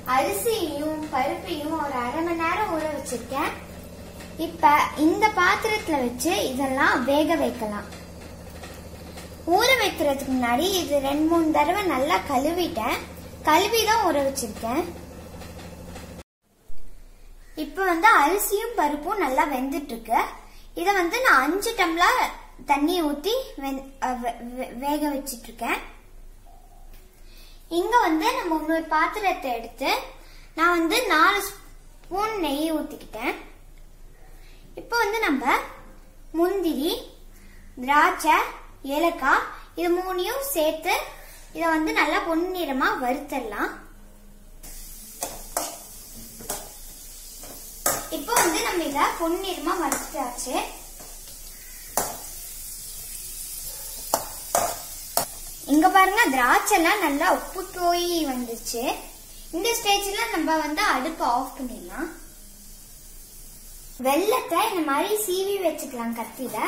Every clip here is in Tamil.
அரிசியையும் பருப்பையும் ஒரு அரை மணி நேரம் ஊற வச்சிருக்கேன் இப்ப இந்த பாத்திரத்துல வச்சு இதெல்லாம் வேக வைக்கலாம் ஊற வைக்கிறதுக்கு முன்னாடி இது ரெண்டு மூணு தடவை நல்லா கழுவிட்டேன் கழுவி தான் ஊற வச்சிருக்கேன் இப்போ வந்து அரிசியும் பருப்பும் நல்லா வெந்துட்டு இருக்கு இத வந்து நான் அஞ்சு டம்ளர் தண்ணி ஊத்தி வெந்- அஹ் வே- வே- வேக வச்சிட்டு இருக்கேன் இங்க வந்து நம்ம இன்னொரு பாத்திரத்தை எடுத்து நான் வந்து நாலு ஸ்பூன் நெய் ஊத்திக்கிட்டேன் இப்போ வந்து நம்ம முந்திரி திராட்சை ஏலக்காய் இது மூணையும் சேர்த்து இதை வந்து நல்லா பொன்னிறமா வறுத்தரலாம் இப்போ வந்து நம்ம இத பொன்னிறமா வறுத்தாச்சு இங்க பாருங்க திராட்சை எல்லாம் நல்லா உப்பு போய் வந்துச்சு இந்த ஸ்டேஜ்ல நம்ம வந்து அடுப்பு ஆஃப் பண்ணிடலாம் வெள்ளத்தை இந்த மாதிரி சீவி வச்சுக்கலாம் கத்தில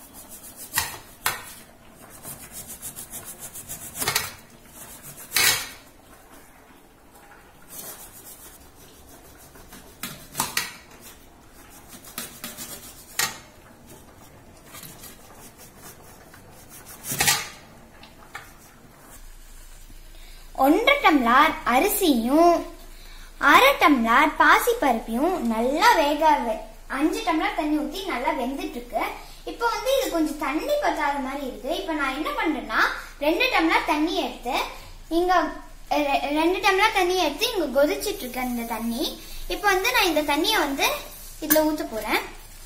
ஒன்றரை டம்ளர் அரிசியும் அரை டம்ளர் பாசி பருப்பையும் நல்லா வேக வெ- அஞ்சு டம்ளர் தண்ணி ஊத்தி நல்லா வெந்துட்டு இருக்கு இப்போ வந்து இது கொஞ்சம் தண்ணி பத்தாத மாதிரி இருக்கு இப்போ நான் என்ன பண்றேன்னா ரெண்டு டம்ளர் தண்ணி எடுத்து இங்க ரெ- ரெண்டு டம்ளர் தண்ணி எடுத்து இங்க கொதிச்சிட்டு இருக்கு இந்த தண்ணி இப்போ வந்து நான் இந்த தண்ணியை வந்து இதுல ஊத்த போறேன்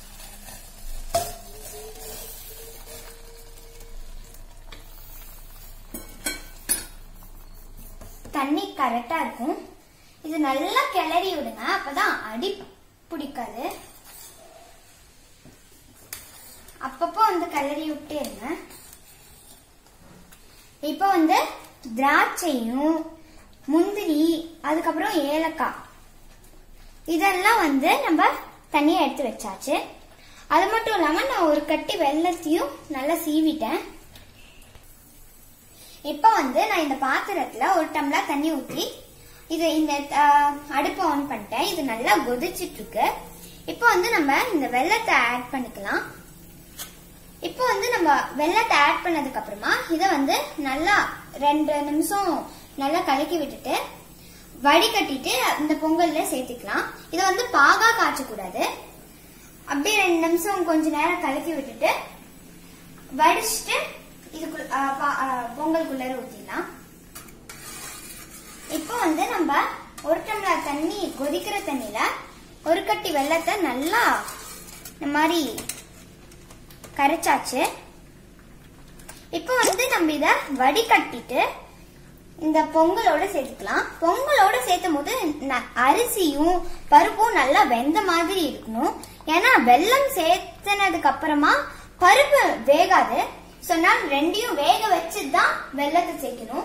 தண்ணி கரெக்டா இருக்கும் இது நல்லா கிளறி விடுங்க அப்பதான் அடி பிடிக்காது அப்பப்போ வந்து கிளறி விட்டே இருங்க இப்போ வந்து திராட்சையும் முந்திரி அதுக்கப்புறம் ஏலக்காய் இதெல்லாம் வந்து நம்ம தனியா எடுத்து வச்சாச்சு அது மட்டும் இல்லாம நான் ஒரு கட்டி வெள்ளத்தையும் நல்லா சீவிட்டேன் இப்போ வந்து நான் இந்த பாத்திரத்துல ஒரு டம்ளர் தண்ணி ஊத்தி இது இந்த அஹ், அடுப்பை ஆன் பண்ணிட்டேன் இது நல்லா கொதிச்சிட்டு இருக்கு இப்போ வந்து நம்ம இந்த வெள்ளத்தை ஆட் பண்ணிக்கலாம் இப்போ வந்து நம்ம வெள்ளத்தை ஆட் பண்ணதுக்கு அப்புறமா இதை வந்து நல்லா ரெண்டு நிமிஷம் நல்லா கலக்கி விட்டுட்டு வடிகட்டிட்டு இந்த பொங்கல்ல சேர்த்துக்கலாம் இதை வந்து பாகா காய்ச்சக்கூடாது அப்படியே ரெண்டு நிமிஷம் கொஞ்ச நேரம் கலக்கி விட்டுட்டு வடிச்சிட்டு இதுக்குள்ள ஆ, பா- ஆ, பொங்கலுக்குள்ளார ஊத்திடலாம் இப்போ வந்து நம்ம ஒரு டம்ளர் தண்ணி கொதிக்கிற தண்ணியில ஒரு கட்டி வெள்ளத்தை நல்லா இந்த மாதிரி கரைச்சாச்சு இப்போ வந்து நம்ம இத வடிகட்டிட்டு இந்த பொங்கலோட சேர்த்துக்கலாம் பொங்கலோட சேர்த்தும் போது ந- அரிசியும் பருப்பும் நல்லா வெந்த மாதிரி இருக்கணும் ஏன்னா வெல்லம் சேர்த்தனதுக்கு அப்புறமா பருப்பு வேகாது சோ நான் ரெண்டையும் வேக வச்சு தான் வெல்லத்தை சேர்க்கணும்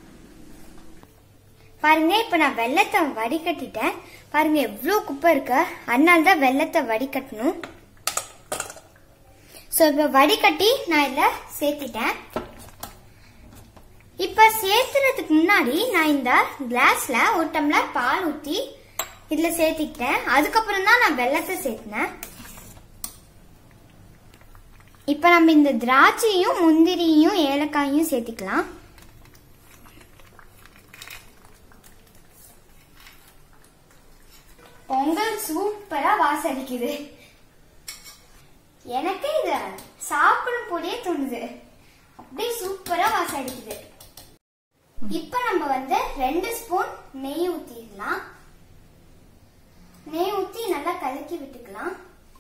பாருங்க இப்ப நான் வெள்ளத்தை வடிகட்டிட்டேன் பாருங்க எவ்வளவு குப்பை இருக்கு அதனால தான் வெள்ளத்தை வடிகட்டணும் சோ இப்ப வடிகட்டி நான் இதுல சேர்த்திட்டேன் இப்ப சேர்த்துறதுக்கு முன்னாடி நான் இந்த கிளாஸ்ல ஒரு டம்ளர் பால் ஊத்தி இதுல சேர்த்திக்கிட்டேன் அதுக்கப்புறம் தான் நான் வெள்ளத்தை சேர்த்தினேன் இப்ப நம்ம இந்த திராட்சையும் முந்திரியும் ஏலக்காயும் சேர்த்திக்கலாம் பொங்கல் சூப்பரா வாசடிக்குது எனக்கு இது சாப்பிடும் போலயே தோணுது அப்படியே சூப்பரா வாசம் அடிக்குது இப்ப நம்ம வந்து ரெண்டு ஸ்பூன் நெய் ஊத்திடலாம் நெய் ஊத்தி நல்லா கலக்கி விட்டுக்கலாம்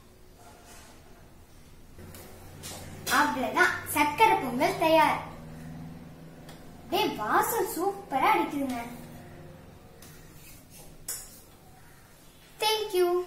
அவ்வளவுதான் சக்கரை பொங்கல் தயார் டேய் வாசம் சூப்பரா அடிக்குதுங்க தேங்க்யூ